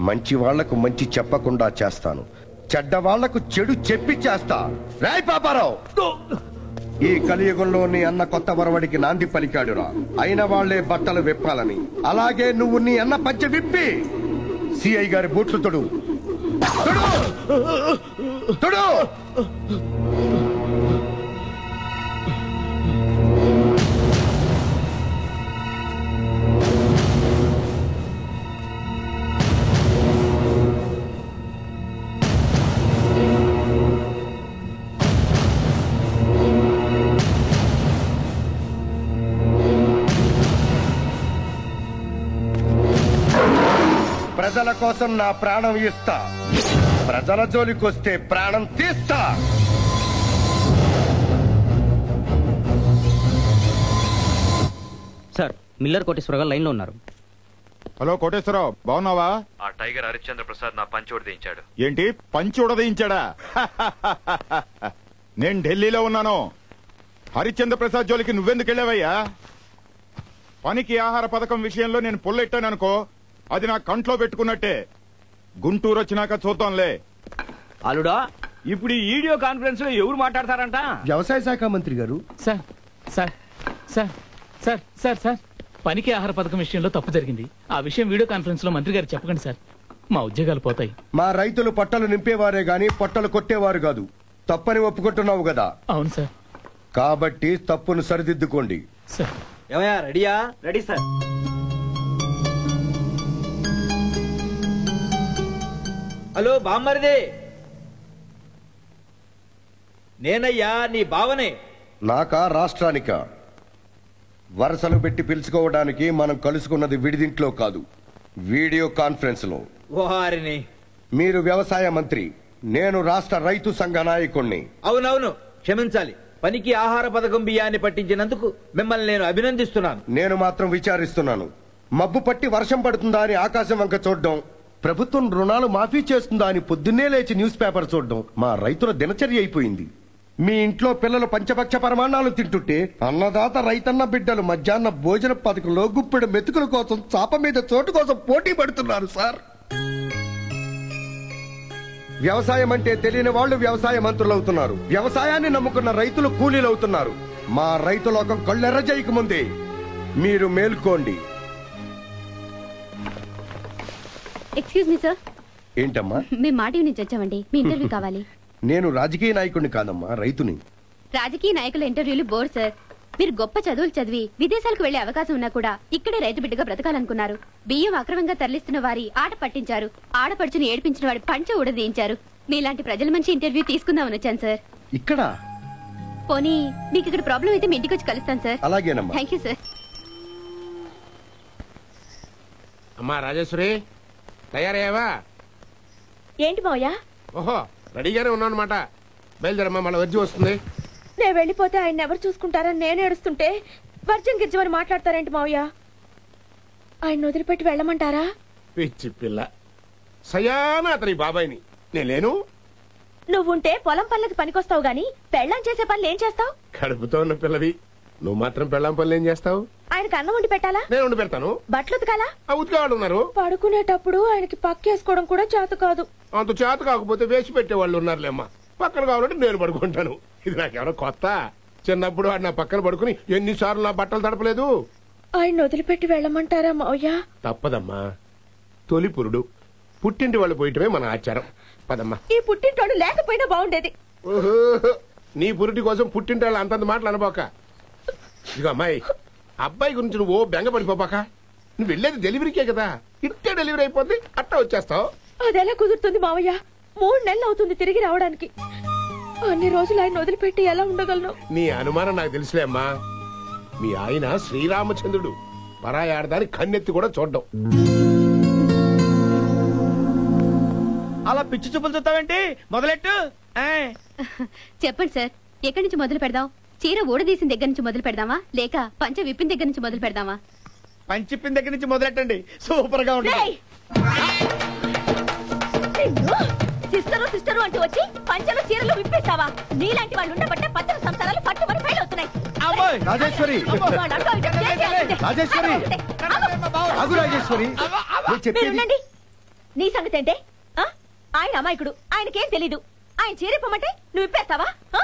మంచి వాళ్లకు మంచి చెప్పకుండా చేస్తాను చెడ్డ వాళ్లకు చెడు చెప్పి చేస్తా రాయ్ పాపారావు ఈ కలియుగంలో నీ అన్న కొత్త వరవడికి నాంది పలికాడురా అయిన వాళ్లే బట్టలు విప్పాలని అలాగే నువ్వు నీ అన్న పంచె విప్పి సిఐ గారి బూట్లు తొడు తొడు! తొడు ప్రజల కోసం నా ప్రాణం ఇస్తా ప్రజల జోలికొస్తే ప్రాణం తీస్తా సార్ మిల్లర్ కోటేశ్వరరావు గారు లైన్లో ఉన్నారు హలో కోటేశ్వరరావు బాగున్నావా ఆ టైగర్ హరిశ్చంద్ర ప్రసాద్ నా పంచి ఉడదీయించాడు ఏంటి పంచి ఉడదీయించాడా నేను ఢిల్లీలో ఉన్నాను హరిశ్చంద్ర ప్రసాద్ జోలికి నువ్వెందుకు వెళ్ళావయ్యా పనికి ఆహార పథకం విషయంలో నేను పుల్లెట్టాను అనుకో అది నా కంట్లో పెట్టుకున్నట్టే గుంటూరు వచ్చినాక చూద్దాంలే అల్లుడా ఇప్పుడు ఈ వీడియో కాన్ఫరెన్స్ లో ఎవరు మాట్లాడతారంట వ్యవసాయ శాఖ మంత్రి గారు sir sir sir sir sir sir పనికి ఆహార పథకం విషయంలో తప్పు జరిగింది ఆ విషయం వీడియో కాన్ఫరెన్స్ లో మంత్రి గారు చెప్పకండి సార్ మా ఉద్యోగాలు పోతాయి మా రైతులు పట్టలు నింపేవారే గాని పొట్టలు కొట్టేవారు కాదు తప్పని ఒప్పుకుంటున్నావు కదా అవును సార్ కాబట్టి తప్పును సరిదిద్దుకోండి సార్ ఏమయ్యా రెడీయా రెడీ సార్ హలో బామ్మరిది నేనయ్యా నీ బావనే నాకా రాష్ట్రానిక వరుసలు పెట్టి పిలుచుకోవడానికి మనం కలుసుకున్నది విడిదింట్లో కాదు వీడియో కాన్ఫరెన్స్ లో వారిని మీరు వ్యవసాయ మంత్రి నేను రాష్ట్ర రైతు సంఘ నాయకుణ్ణి అవునవును క్షమించాలి పనికి ఆహార పథకం బియ్యాన్ని పట్టించినందుకు మిమ్మల్ని నేను అభినందిస్తున్నాను నేను మాత్రం విచారిస్తున్నాను మబ్బు పట్టి వర్షం పడుతుందా అని ఆకాశం వంక చూడడం ప్రభుత్వం రుణాలు మాఫీ చేస్తుందా అని పొద్దున్నే లేచి న్యూస్ పేపర్ చూడడం మా రైతుల దినచర్య అయిపోయింది మీ ఇంట్లో పిల్లలు పంచపక్ష పరమాణాలు తింటుంటే అన్నదాత రైతన్న బిడ్డలు మధ్యాహ్న భోజన పథకంలో గుప్పెడు మెతుకుల కోసం చాప మీద చోటు కోసం పోటీ పడుతున్నారు సార్ వ్యవసాయం అంటే తెలియని వాళ్ళు వ్యవసాయ మంత్రులు అవుతున్నారు వ్యవసాయాన్ని నమ్ముకున్న రైతులు కూలీలు అవుతున్నారు మా రైతు లోకం కళ్ళెర్ర చేయక ముందే మీరు మేల్కోండి ఎక్స్క్యూజ్ మీ సార్ ఏంటమ్మా మేము మా టీవీ నుంచి వచ్చామండి మీ ఇంటర్వ్యూ కావాలి నేను రాజకీయ నాయకుడిని కాదమ్మా రైతుని రాజకీయ నాయకుల ఇంటర్వ్యూలు బోర్ సార్ మీరు గొప్ప చదువులు చదివి విదేశాలకు వెళ్లే అవకాశం ఉన్నా కూడా ఇక్కడే రైతు బిడ్డగా బ్రతకాలనుకున్నారు బియ్యం అక్రమంగా తరలిస్తున్న వారి ఆట పట్టించారు ఆడపడుచుని ఏడిపించిన వాడి పంచ ఊడదీయించారు మీలాంటి ప్రజల మంచి ఇంటర్వ్యూ తీసుకుందామని వచ్చాను సార్ ఇక్కడ పోనీ మీకు ఇక్కడ ప్రాబ్లం అయితే మీ ఇంటికి వచ్చి కలుస్తాను సార్ అలాగేనమ్మా థ్యాంక్ యూ సార్ అమ్మా రాజేశ్వరి తయారయ్యావా ఏంటి మావయ్య ఓహో రెడీగానే ఉన్నాను అనమాట బయలుదేరమ్మా మళ్ళీ వచ్చి వస్తుంది నేను వెళ్ళిపోతే ఆయన ఎవరు చూసుకుంటారని నేను ఏడుస్తుంటే వర్జం గిజ్జమని మాట్లాడతారేంటి మావయ్య ఆయన వదిలిపెట్టి వెళ్ళమంటారా పిచ్చి పిల్ల సయానా అతని బాబాయిని నేను లేను నువ్వుంటే పొలం పనులకి పనికొస్తావు గాని పెళ్ళం చేసే పనులు ఏం చేస్తావు కడుపుతో ఉన్న పిల్లవి నువ్వు మాత్రం పెళ్ళాం పనులు ఏం చేస్తావు ఆయనకు అన్నం వండి పెట్టాలా నేను ఉండి పెడతాను బట్టలు ఉతకాలా ఆ ఉతికేవాళ్ళు ఉన్నారు పడుకునేటప్పుడు ఆయనకి పక్కేసుకోవడం కూడా చేత కాదు అంత చేత కాకపోతే వేసి పెట్టేవాళ్ళు ఉన్నారులేమ్మా పక్కన కావాలంటే నేను పడుకుంటాను ఇది నాకెవరో కొత్త చిన్నప్పుడు వాడు నా పక్కన పడుకుని ఎన్నిసార్లు నా బట్టలు తడపలేదు ఆయన వదిలిపెట్టి వెళ్ళమంటారా మావయ్య తప్పదమ్మా తొలి పురుడు పుట్టింటి వాళ్ళు పోయటమే మన ఆచారం పదమ్మా ఈ పుట్టింటోడు లేకపోయినా బాగుండేది ఓహో, నీ పురిటి కోసం పుట్టింటి వాళ్ళు అంతంత మాటలు అనబోక ఇదిగో అమ్మాయి అబ్బాయి గురించి నువ్వు ఓ బెంగ పడిపోపాక నువ్వు వెళ్ళేది డెలివరీకే కదా ఇట్టే డెలివరీ అయిపోద్ది అట్టా వచ్చేస్తావు అదెలా కుదురుతుంది మావయ్య మూడు నెలలు అవుతుంది తిరిగి రావడానికి అన్ని రోజులు ఆయన వదిలిపెట్టి ఎలా ఉండగలను నీ అనుమానం నాకు తెలుసులే అమ్మా మీ ఆయన శ్రీరామచంద్రుడు పరాయి ఆడదాని కన్నెత్తి కూడా చూడ్డం అలా పిచ్చి చూపులు చూస్తావేంటి మొదలెట్టు ఏయ్. చెప్పండి సార్ ఎక్కడి నుంచి మొదలు పెడదాం చీర ఊడదీసిన దగ్గర నుంచి మొదలు పెడదామా లేక పంచ విప్పిన దగ్గర నుంచి మొదలు పెడదామా పంచిప్పిన దగ్గర నుంచి మొదలెట్టండి సూపర్ గా ఉంటుంది రేయ్! నిన్ను సిస్టరు సిస్టరు అంటూ వచ్చి పంచలు చీరలు విప్పేస్తావా నీలాంటి వాళ్ళు ఉండబట్టే పచ్చల సంసారాలు పట్టుబడి ఫెయిల్ అవుతున్నాయి అమ్మాయి రాజేశ్వరి వాళ్ళు అటో ఇటో చేసి చేస్తుంటే. రాజేశ్వరి ఆగు, ఆగు. ఆగు రాజేశ్వరి నేను మీరు చెప్పేది ఉండండి నీ సంగతి ఏంటే ఆ? ఆయన అమాయకుడు ఆయనకేం తెలీదు ఆయన చీరిప్పమంటే నువ్వు ఇప్పేస్తావా ఆ?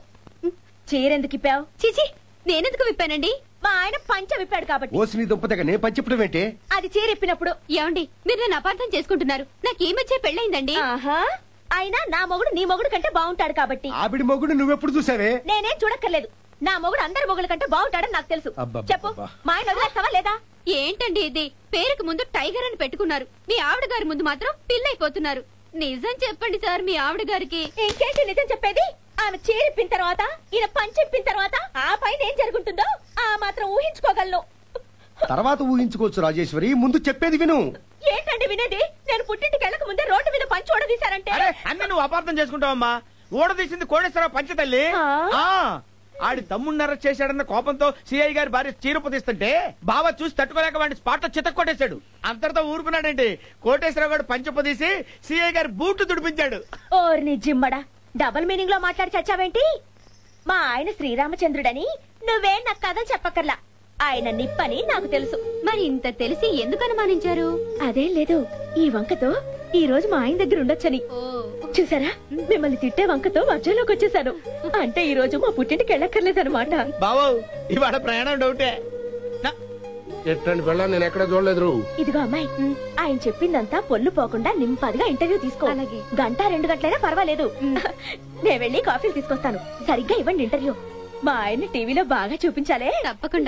చీరెందుకు ఇప్పావు చిచి నేనెందుకు విప్పానండి మా ఆయన పంచ విప్పాడు కాబట్టి ఓసి నీ దుంపదగ నే పంచిప్పడం ఏంటే అది చీరిప్పినప్పుడు ఏమండి మీరు నన్ను అపార్థం చేసుకుంటున్నారు నాకు ఈ మధ్య పెళ్ళైందండి ఆహా అయినా నా మొగుడు నీ మొగుడు కంటే బాగుంటాడు కాబట్టి ఆవిడి మొగుడు నువ్వెప్పుడు చూసావే నేనేం చూడక్కర్లేదు నా మొగుడు అందరి మొగుడు కంటే బాగుంటాడని నాకు తెలుసు అబ్బబ్బబ్బా. చెప్పు మా ఆయన వదిలేస్తావా లేదా ఏంటండి ఇది పేరుకు ముందు టైగర్ అని పెట్టుకున్నారు మీ ఆవిడ గారి ముందు మాత్రం పిల్లైపోతున్నారు నిజం చెప్పండి సార్ మీ ఆవిడ గారికి ఇంకేంటి నిజం చెప్పేది ఆమె చీరిప్పిన తర్వాత ఈయన పంచిప్పిన తర్వాత ఆ పైన ఏం జరుగుతుందో ఆ మాత్రం ఊహించుకోగలను తర్వాత ఊహించుకోవచ్చు రాజేశ్వరి ముందు చెప్పేది విను ఏంటండి వినేది నేను పుట్టింటికి వెళ్ళక ముందే రోడ్డు మీద పంచి ఓడదీశారంటే అరే అన్ని నువ్వు అపార్థం చేసుకుంటావమ్మా ఊడదీసింది కోడేశ్వరరావు పంచతల్లి ఆ? ఆ ఆడి తమ్ముడిని అరెస్ట్ చేశాడన్న కోపంతో సిఐ గారి భార్య చీరపు తీస్తుంటే బావ చూసి తట్టుకోలేక వాడిని స్పాట్ లో చితక్ కొట్టేశాడు అంతటితో ఊరుకున్నాడండి కోటేశ్వరరావు గారు పంచపు తీసి సిఐ గారి బూట్లు తుడిపించాడు ఓర్ని జిమ్మడా డబుల్ మీనింగ్ లో మాట్లాడి చచ్చావేంటి మా ఆయన శ్రీరామచంద్రుడని నువ్వే నాకు కథలు చెప్పక్కర్లా ఆయన నిప్పని నాకు తెలుసు మరి ఇంత తెలిసి ఎందుకు అనుమానించారు అదేం లేదు ఈ వంకతో ఈ రోజు మా ఆయన దగ్గర ఉండొచ్చని ఓ చూసారా మిమ్మల్ని తిట్టే వంకతో వర్జంలోకి వచ్చేసాను అంటే ఈ రోజు మా పుట్టింటికి వెళ్ళక్కర్లేదన్నమాట బావో ఇవాళ ప్రయాణం డౌటే నా- ఎట్టండి పిల్ల నేను ఎక్కడ చూడలేదు ఇదిగో అమ్మాయి ఆయన చెప్పిందంతా పొల్లు పోకుండా నింపదిగా ఇంటర్వ్యూ తీసుకో అలాగే. గంట రెండు గంటలైనా పర్వాలేదు నేను వెళ్ళి కాఫీలు తీసుకొస్తాను సరిగ్గా ఇవ్వండి ఇంటర్వ్యూ మా ఆయన టీవీలో బాగా చూపించాలే తప్పకుండా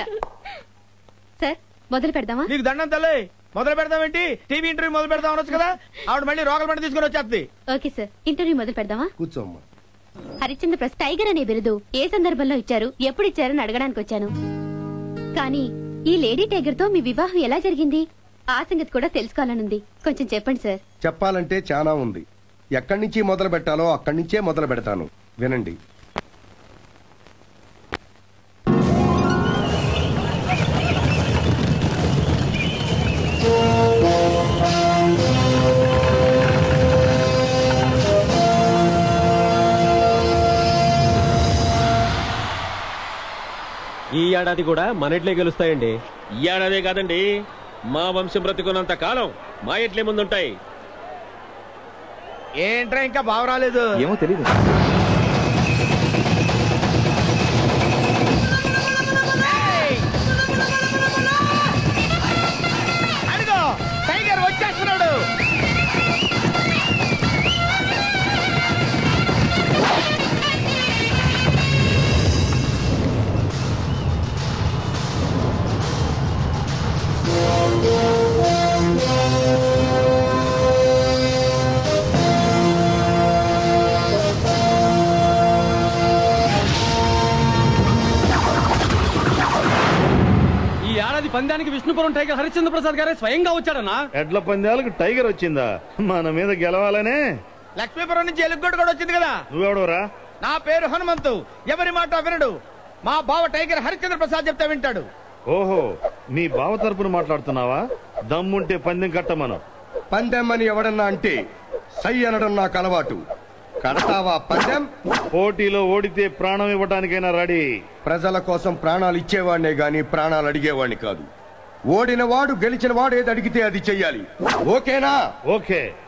సార్ మొదలు పెడదామా నీకు దండం తల్లి మొదలు పెడతామేంటి టీవీ ఇంటర్వ్యూ మొదలు పెడతాం అనొచ్చు కదా ఆవిడ మళ్ళీ రోగల పంట తీసుకుని వచ్చేస్తుంది ఓకే సార్ ఇంటర్వ్యూ మొదలు పెడదామా కూర్చోమ్మా హరిశ్చంద్ర ప్రసాద్ టైగర్ అనే బిరుదు ఏ సందర్భంలో ఇచ్చారు ఎప్పుడు ఇచ్చారని అడగడానికి వచ్చాను కానీ ఈ లేడీ టైగర్ తో మీ వివాహం ఎలా జరిగింది ఆ సంగతి కూడా తెలుసుకోవాలనుంది కొంచెం చెప్పండి సార్ చెప్పాలంటే చాలా ఉంది ఎక్కడి నుంచి మొదలు పెట్టాలో అక్కడి నుంచే మొదలు పెడతాను వినండి ఈ ఏడాది కూడా మనట్లే గెలుస్తాయండి ఈ ఏడాదే కాదండి మా వంశం బ్రతికున్నంత కాలం మా ఎట్లే ముందుంటాయి ఏంట్రా ఇంకా బావ రాలేదు ఏమో తెలియదు అడుగో టైగర్ వచ్చేస్తున్నాడు ఈ ఏడాది పందానికి విష్ణుపురం టైగర్ హరిశ్చంద్ర ప్రసాద్ గారే స్వయంగా వచ్చాడన్నా ఎడ్ల పందాలకు టైగర్ వచ్చిందా మన మీద గెలవాలనే లక్ష్మీపురం నుంచి ఎలుగుగొడ్డు కూడా వచ్చింది కదా నువ్వెవడోరా నా పేరు హనుమంతు ఎవరి మాట వినడు మా బావ టైగర్ హరిశ్చంద్ర ప్రసాద్ చెప్తే వింటాడు ఓహో మీ బావ తరపున మాట్లాడుతున్నావా దమ్ముంటే పందెం కట్టమను పందెం అని ఎవడన్నా అంటే సై అనడం నాకు అలవాటు కడతావా పందెం పోటీలో ఓడితే ప్రాణం ఇవ్వడానికైనా రెడీ ప్రజల కోసం ప్రాణాలు ఇచ్చేవాడినే గాని ప్రాణాలు అడిగేవాడిని కాదు ఓడిన వాడు గెలిచిన వాడు ఏది అడిగితే అది చెయ్యాలి ఓకేనా ఓకే